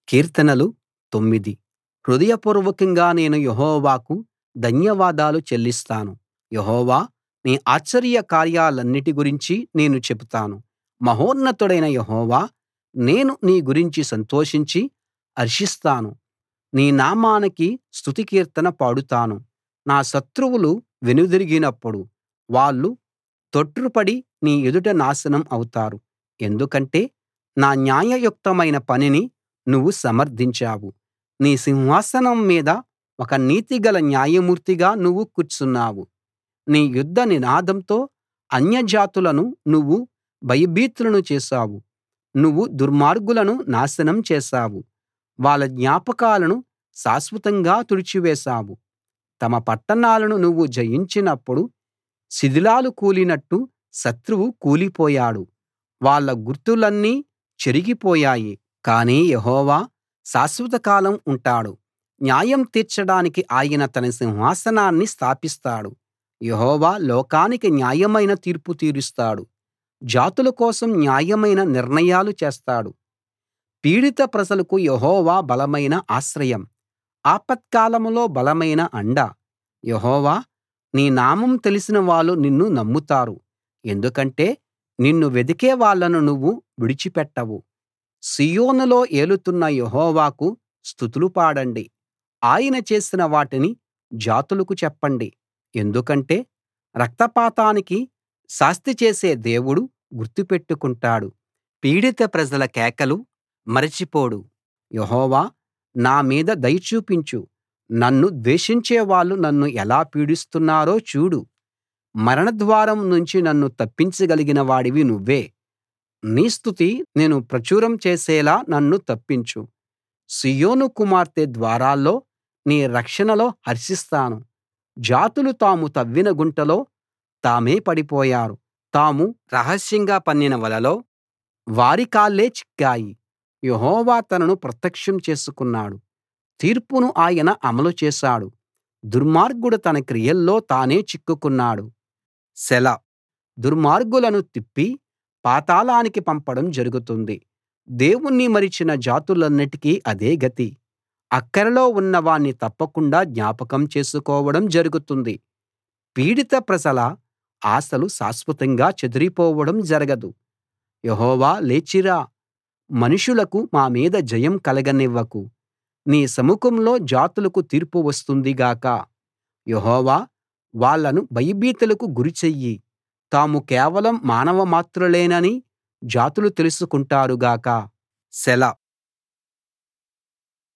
కీర్తనలు తొమ్మిది హృదయపూర్వకంగా నేను యెహోవాకు ధన్యవాదాలు చెల్లిస్తాను యెహోవా నీ ఆశ్చర్య కార్యాలన్నిటి గురించి నేను చెబుతాను మహోన్నతుడైన యెహోవా నేను నీ గురించి సంతోషించి హర్షిస్తాను నీ నామానికి స్తుతి కీర్తన పాడుతాను నా శత్రువులు వెనుదిరిగినప్పుడు వాళ్ళు తొట్రుపడి నీ ఎదుట నాశనం అవుతారు ఎందుకంటే నా న్యాయయుక్తమైన పనిని నువ్వు సమర్థించావు నీ సింహాసనం మీద ఒక నీతిగల న్యాయమూర్తిగా నువ్వు కూర్చున్నావు నీ యుద్ధ నినాదంతో అన్యజాతులను నువ్వు భయభీతులను చేశావు నువ్వు దుర్మార్గులను నాశనం చేశావు వాళ్ళ జ్ఞాపకాలను శాశ్వతంగా తుడిచివేశావు తమ పట్టణాలను నువ్వు జయించినప్పుడు శిథిలాలు కూలినట్టు శత్రువు కూలిపోయాడు వాళ్ళ గుర్తులన్నీ చెరిగిపోయాయి కానీ యెహోవా శాశ్వతకాలం ఉంటాడు న్యాయం తీర్చడానికి ఆయన తన సింహాసనాన్ని స్థాపిస్తాడు యెహోవా లోకానికి న్యాయమైన తీర్పు తీరుస్తాడు జాతుల కోసం న్యాయమైన నిర్ణయాలు చేస్తాడు పీడిత ప్రజలకు యెహోవా బలమైన ఆశ్రయం ఆపత్కాలంలో బలమైన అండ యెహోవా నీ నామం తెలిసిన వాళ్ళు నిన్ను నమ్ముతారు ఎందుకంటే నిన్ను వెదికే వాళ్ళను నువ్వు విడిచిపెట్టవు సీయోనులో ఏలుతున్న యెహోవాకు స్తుతులు పాడండి ఆయన చేసిన వాటిని జాతులకు చెప్పండి ఎందుకంటే రక్తపాతానికి శాస్తి చేసే దేవుడు గుర్తుపెట్టుకుంటాడు పీడిత ప్రజల కేకలు మరచిపోడు యెహోవా నా మీద దయ చూపించు నన్ను ద్వేషించే వాళ్ళు నన్ను ఎలా పీడిస్తున్నారో చూడు మరణద్వారం నుంచి నన్ను తప్పించగలిగిన వాడివి నువ్వే నీ స్తుతి నేను ప్రచురం చేసేలా నన్ను తప్పించు సీయోను కుమార్తె ద్వారాల్లో నీ రక్షణలో హర్షిస్తాను జాతులు తాము తవ్విన గుంటలో తామే పడిపోయారు తాము రహస్యంగా పన్నిన వలలో వారి కాళ్ళే చిక్కాయి యెహోవా తనను ప్రత్యక్షం చేసుకున్నాడు తీర్పును ఆయన అమలు చేశాడు దుర్మార్గుడు తన క్రియల్లో తానే చిక్కుకున్నాడు సెలా దుర్మార్గులను తిప్పి పాతాళానికి పంపడం జరుగుతుంది దేవుణ్ణి మరిచిన జాతులన్నిటికీ అదే గతి అక్కరలో ఉన్నవాణ్ణి తప్పకుండా జ్ఞాపకం చేసుకోవడం జరుగుతుంది పీడిత ప్రజల ఆశలు శాశ్వతంగా చెదిరిపోవడం జరగదు యెహోవా లేచి రా మనుషులకు మా మీద జయం కలగనివ్వకు నీ సముఖంలో జాతులకు తీర్పు వస్తుంది గాక యెహోవా వాళ్ళను భయభీతులకు గురి చెయ్యి తాము కేవలం మానవ మాత్రులేనని జాతులు తెలుసుకుంటారు గాక సెలా